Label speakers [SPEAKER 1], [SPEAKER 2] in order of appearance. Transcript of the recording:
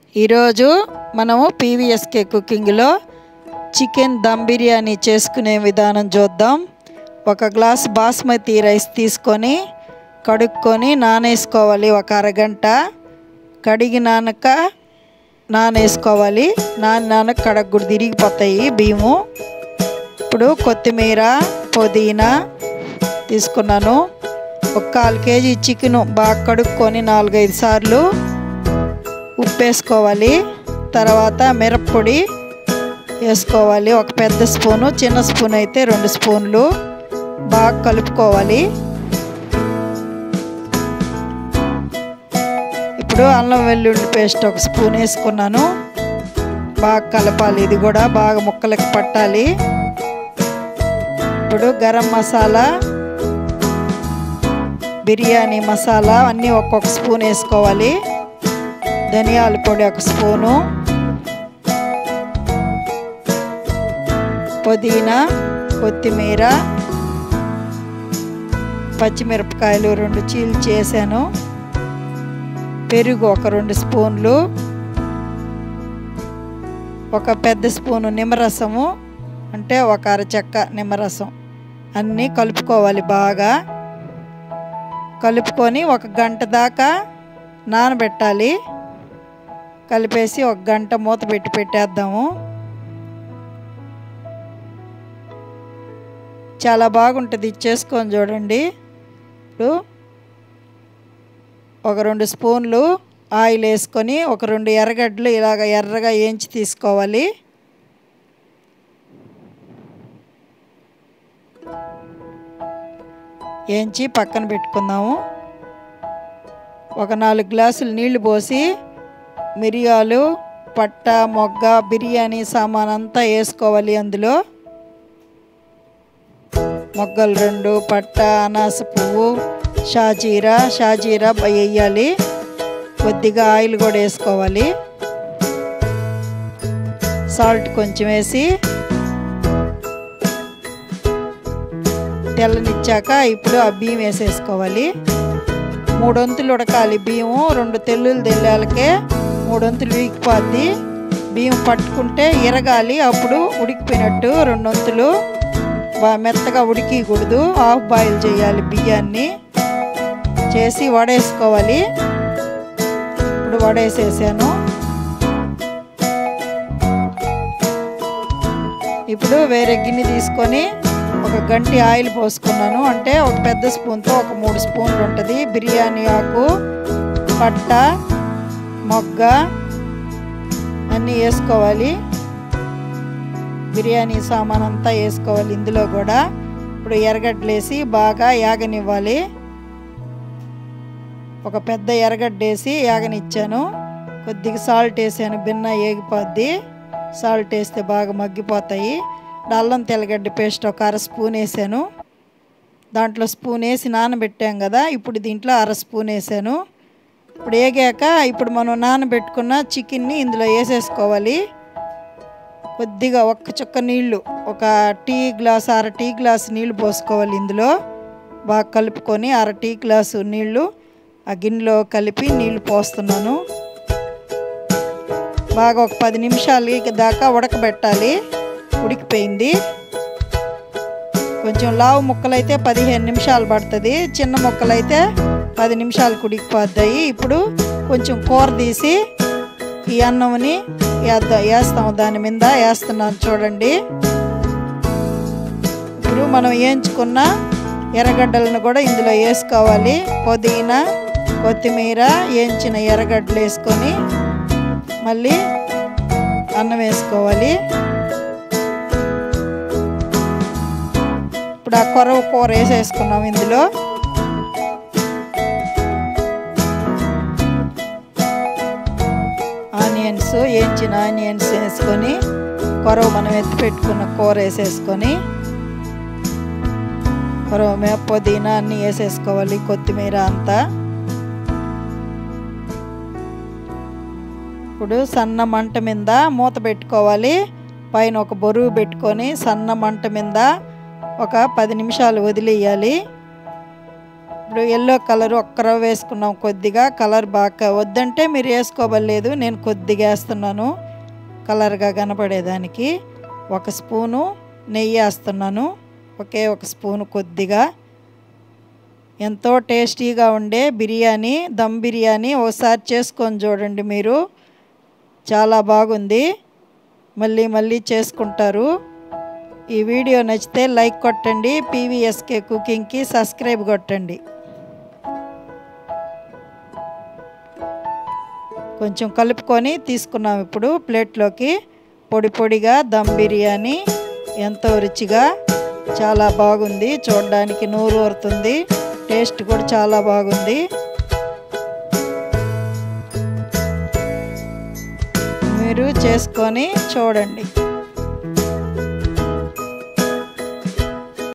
[SPEAKER 1] ఈరోజు మనము పీవీఎస్కే కుకింగ్లో చికెన్ దమ్ బిర్యానీ చేసుకునే విధానం చూద్దాం ఒక గ్లాస్ బాస్మతి రైస్ తీసుకొని కడుక్కొని నానేసుకోవాలి ఒక అరగంట కడిగి నానక నానేసుకోవాలి నాని నానక కడగకూడదు తిరిగిపోతాయి బియ్యము ఇప్పుడు కొత్తిమీర పుదీనా తీసుకున్నాను ఒక కాలు కేజీ చికెను బాగా కడుక్కొని నాలుగైదు సార్లు ఉప్పు వేసుకోవాలి తర్వాత మిరప్పొడి వేసుకోవాలి ఒక పెద్ద స్పూను చిన్న స్పూన్ అయితే రెండు స్పూన్లు బాగా కలుపుకోవాలి ఇప్పుడు అల్లం వెల్లుల్లి పేస్ట్ ఒక స్పూన్ వేసుకున్నాను బాగా కలపాలి ఇది కూడా బాగా ముక్కలకి పట్టాలి ఇప్పుడు గరం మసాలా బిర్యానీ మసాలా అన్నీ ఒక్కొక్క స్పూన్ వేసుకోవాలి ధనియాల పొడి ఒక స్పూను పుదీనా కొత్తిమీర పచ్చిమిరపకాయలు రెండు చీల్చి చేశాను పెరుగు ఒక రెండు స్పూన్లు ఒక పెద్ద స్పూను నిమ్మరసము అంటే ఒక అరచెక్క నిమ్మరసం అన్నీ కలుపుకోవాలి బాగా కలుపుకొని ఒక గంట దాకా నానబెట్టాలి కలిపేసి ఒక గంట మూత పెట్టి పెట్టేద్దాము చాలా బాగుంటుంది ఇది చేసుకొని చూడండి ఇప్పుడు ఒక రెండు స్పూన్లు ఆయిల్ వేసుకొని ఒక రెండు ఎర్రగడ్డలు ఇలాగ ఎర్రగా వేయించి తీసుకోవాలి వేయించి పక్కన పెట్టుకుందాము ఒక నాలుగు గ్లాసులు నీళ్లు పోసి మిరియాలు పట్ట మొగ్గ బిర్యానీ సామాన్ అంతా వేసుకోవాలి అందులో మొగ్గలు రెండు పట్ట అనాస పువ్వు షాజీరా షాజీరా వేయాలి కొద్దిగా ఆయిల్ కూడా వేసుకోవాలి సాల్ట్ కొంచెం వేసి తెల్లనిచ్చాక ఇప్పుడు ఆ బియ్యం వేసేసుకోవాలి మూడొంతులు ఉడకాలి బియ్యము రెండు తెల్లులు తెల్లాలకే మూడొంతులు వీగిపోద్ది బియ్యం పట్టుకుంటే ఇరగాలి అప్పుడు ఉడికిపోయినట్టు రెండొంతులు బాగా మెత్తగా ఉడికకూడదు హాఫ్ బాయిల్ చేయాలి బియ్యాన్ని చేసి వడేసుకోవాలి ఇప్పుడు వడేసేసాను ఇప్పుడు వేరే గిన్నె తీసుకొని ఒక గంటి ఆయిల్ పోసుకున్నాను అంటే ఒక పెద్ద స్పూన్తో ఒక మూడు స్పూన్లు ఉంటుంది బిర్యానీ ఆకు పట్ట మొగ్గ అన్నీ వేసుకోవాలి బిర్యానీ సామాన్ అంతా వేసుకోవాలి ఇందులో కూడా ఇప్పుడు ఎర్రగడ్డలు వేసి బాగా యాగనివ్వాలి ఒక పెద్ద ఎర్రగడ్డ వేసి యాగనిచ్చాను కొద్దిగా సాల్ట్ వేసాను బిన్న ఏగిపోద్ది సాల్ట్ వేస్తే బాగా మగ్గిపోతాయి అల్లం తెల్లగడ్డ పేస్ట్ ఒక అర స్పూన్ వేసాను దాంట్లో స్పూన్ వేసి నానబెట్టాం కదా ఇప్పుడు దీంట్లో అర స్పూన్ వేసాను ఇప్పుడు వేగాక ఇప్పుడు మనం నానబెట్టుకున్న చికెన్ని ఇందులో వేసేసుకోవాలి కొద్దిగా ఒక్క చుక్క నీళ్లు ఒక టీ గ్లాస్ అర టీ గ్లాస్ నీళ్లు పోసుకోవాలి ఇందులో బాగా కలుపుకొని అర టీ గ్లాసు నీళ్లు ఆ గిన్నెలో కలిపి నీళ్లు పోస్తున్నాను బాగా ఒక పది నిమిషాలు దాకా ఉడకబెట్టాలి ఉడికిపోయింది కొంచెం లావు ముక్కలైతే పదిహేను నిమిషాలు పడుతుంది చిన్న ముక్కలైతే పది నిమిషాలకు ఉడికిపోద్దాయి ఇప్పుడు కొంచెం కూర తీసి ఈ అన్నంని వేద్దాం వేస్తాము దాని మీద వేస్తున్నాను చూడండి ఇప్పుడు మనం వేయించుకున్న ఎర్రగడ్డలను కూడా ఇందులో వేసుకోవాలి పుదీనా కొత్తిమీర వేయించిన ఎర్రగడ్డలు వేసుకొని మళ్ళీ అన్నం వేసుకోవాలి ఇప్పుడు ఆ కొరవ కూర వేసేసుకున్నాం ఇందులో ఆనియన్స్ వేయించిన ఆనియన్స్ వేసుకొని కొరవ మనం ఎత్తి పెట్టుకున్న కూర వేసేసుకొని కొరవ మీద పుదీనా అన్నీ వేసేసుకోవాలి కొత్తిమీర అంతా ఇప్పుడు సన్న మంట మీద మూత పెట్టుకోవాలి పైన ఒక బరువు పెట్టుకొని సన్న మంట మీద ఒక పది నిమిషాలు వదిలేయాలి ఇప్పుడు ఎల్లో కలర్ ఒక్క రవ్వ వేసుకున్నాం కొద్దిగా కలర్ బాగా వద్దంటే మీరు వేసుకోవలేదు నేను కొద్దిగా వేస్తున్నాను కలర్గా కనపడేదానికి ఒక స్పూను నెయ్యి వేస్తున్నాను ఒకే ఒక స్పూను కొద్దిగా ఎంతో టేస్టీగా ఉండే బిర్యానీ దమ్ బిర్యానీ ఒకసారి చేసుకొని చూడండి మీరు చాలా బాగుంది మళ్ళీ మళ్ళీ చేసుకుంటారు ఈ వీడియో నచ్చితే లైక్ కొట్టండి పీవీఎస్కే కుకింగ్కి సబ్స్క్రైబ్ కొట్టండి కొంచెం కలుపుకొని తీసుకున్నాం ఇప్పుడు ప్లేట్లోకి పొడి పొడిగా దమ్ బిర్యానీ ఎంతో రుచిగా చాలా బాగుంది చూడడానికి నూరు ఊరుతుంది టేస్ట్ కూడా చాలా బాగుంది మీరు చేసుకొని చూడండి